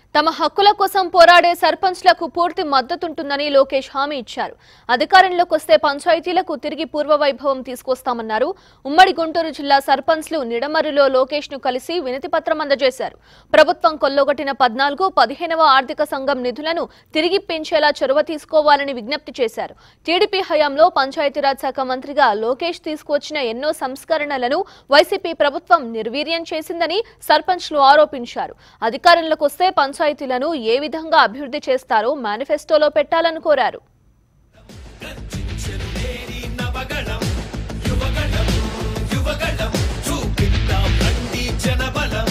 తమ హక్కుల కోసం పోరాడే సర్పంచ్లకు పూర్తి మద్దతుంటుందని లోకేష్ హామీ ఇచ్చారు అధికారంలోకి వస్తే పంచాయతీలకు తిరిగి పూర్వ వైభవం తీసుకొస్తామన్నారు ఉమ్మడి గుంటూరు జిల్లా సర్పంచ్లు నిడమరులో లోకేష్ ను కలిసి వినతి పత్రం అందజేశారు ప్రభుత్వం కొల్లగొట్టిన పద్నాలుగు పదిహేనవ ఆర్థిక సంఘం నిధులను తిరిగి పెంచేలా చొరవ తీసుకోవాలని విజ్ఞప్తి చేశారు టీడీపీ హయాంలో పంచాయతీరాజ్ శాఖ మంత్రిగా లోకేష్ తీసుకువచ్చిన ఎన్నో సంస్కరణలను వైసీపీ ప్రభుత్వం నిర్వీర్యం చేసిందని సర్పంచ్లు ఆరోపించారు అధికారంలోకి వస్తే పంచాయతీలను ఏ విధంగా అభివృద్ధి చేస్తారో మేనిఫెస్టోలో పెట్టాలని కోరారు నవగణం యువగణం యువగణం చూపిద్దాం రండి జనబలం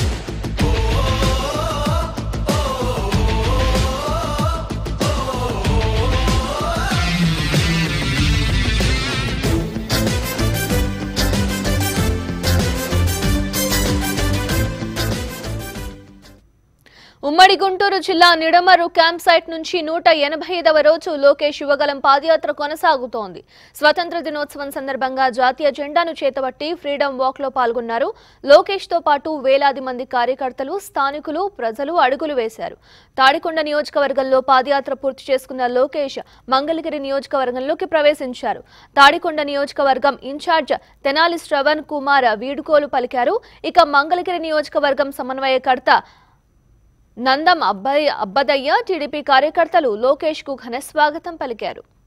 ఉమ్మడి గుంటూరు జిల్లా నిడమరు క్యాంప్ సైట్ నుంచి నూట ఎనభై ఐదవ రోజు లోకేష్ యువగలం పాదయాత్ర కొనసాగుతోంది స్వతంత్ర దినోత్సవం సందర్భంగా జాతీయ జెండాను చేతబట్టి ఫ్రీడమ్ వాక్ లో పాల్గొన్నారు లోకేష్ తో పాటు వేలాది మంది కార్యకర్తలు స్థానికులు ప్రజలు అడుగులు వేశారు తాడికొండ నియోజకవర్గంలో పాదయాత్ర పూర్తి చేసుకున్న లోకేష్ మంగళగిరి నియోజకవర్గంలోకి ప్రవేశించారు తాడికొండ నియోజకవర్గం ఇన్ఛార్జ్ తెనాలి శ్రవణ్ కుమార్ వీడుకోలు పలికారు ఇక మంగళగిరి నియోజకవర్గం సమన్వయకర్త నందం అబ్బాయి అబ్బదయ్య టీడీపీ కార్యకర్తలు లోకేష్ కు ఘన స్వాగతం పలికారు